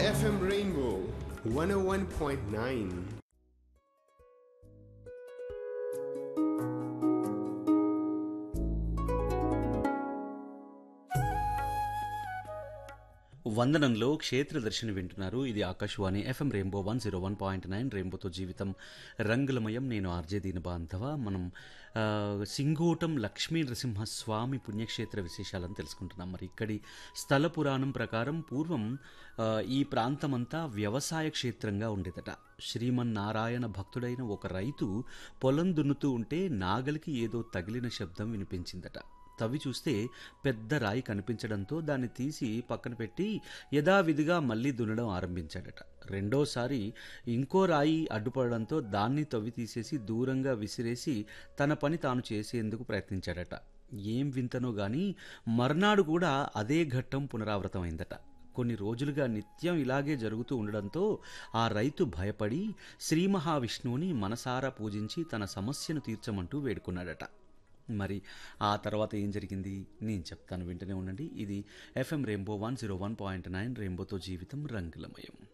FM Rainbow 101.9. వందనంలో క్షేత్ర దర్శనం వింటున్నారు ఇది Akashvani FM rainbow one zero one point nine రెయిన్బోతో జీవితం రంగులమయం నేను ఆర్జే దీన బాంధవ మనం ఆ, సింగోటం లక్ష్మీ నరసింహస్వామి పుణ్యక్షేత్ర విశేషాలను తెలుసుకుంటున్నాం మరి ఇక్కడి స్థల పురాణం ప్రకారం పూర్వం ఆ, ఈ ప్రాంతమంతా వ్యవసాయ క్షేత్రంగా ఉండేదట శ్రీమన్నారాయణ భక్తుడైన ఒక రైతు పొలం దున్నుతూ ఉంటే నాగలికి ఏదో తగిలిన శబ్దం వినిపించిందట తవ్వి చూస్తే పెద్ద రాయి కనిపించడంతో దాన్ని తీసి పక్కన పెట్టి యథావిధిగా మళ్ళీ దున్నడం ఆరంభించాడట రెండోసారి ఇంకో రాయి అడ్డుపడడంతో దాన్ని తవ్వి తీసేసి దూరంగా విసిరేసి తన పని తాను చేసేందుకు ప్రయత్నించాడట ఏం వింతనో గాని మర్నాడు కూడా అదే ఘట్టం పునరావృతమైందట కొన్ని రోజులుగా నిత్యం ఇలాగే జరుగుతూ ఉండడంతో ఆ రైతు భయపడి శ్రీ మహావిష్ణువుని మనసారా పూజించి తన సమస్యను తీర్చమంటూ వేడుకున్నాడట మరి ఆ తర్వాత ఏం జరిగింది నేను చెప్తాను వింటనే ఉండండి ఇది FM rainbow one zero one point nine రెయిన్బోతో జీవితం రంగులమయం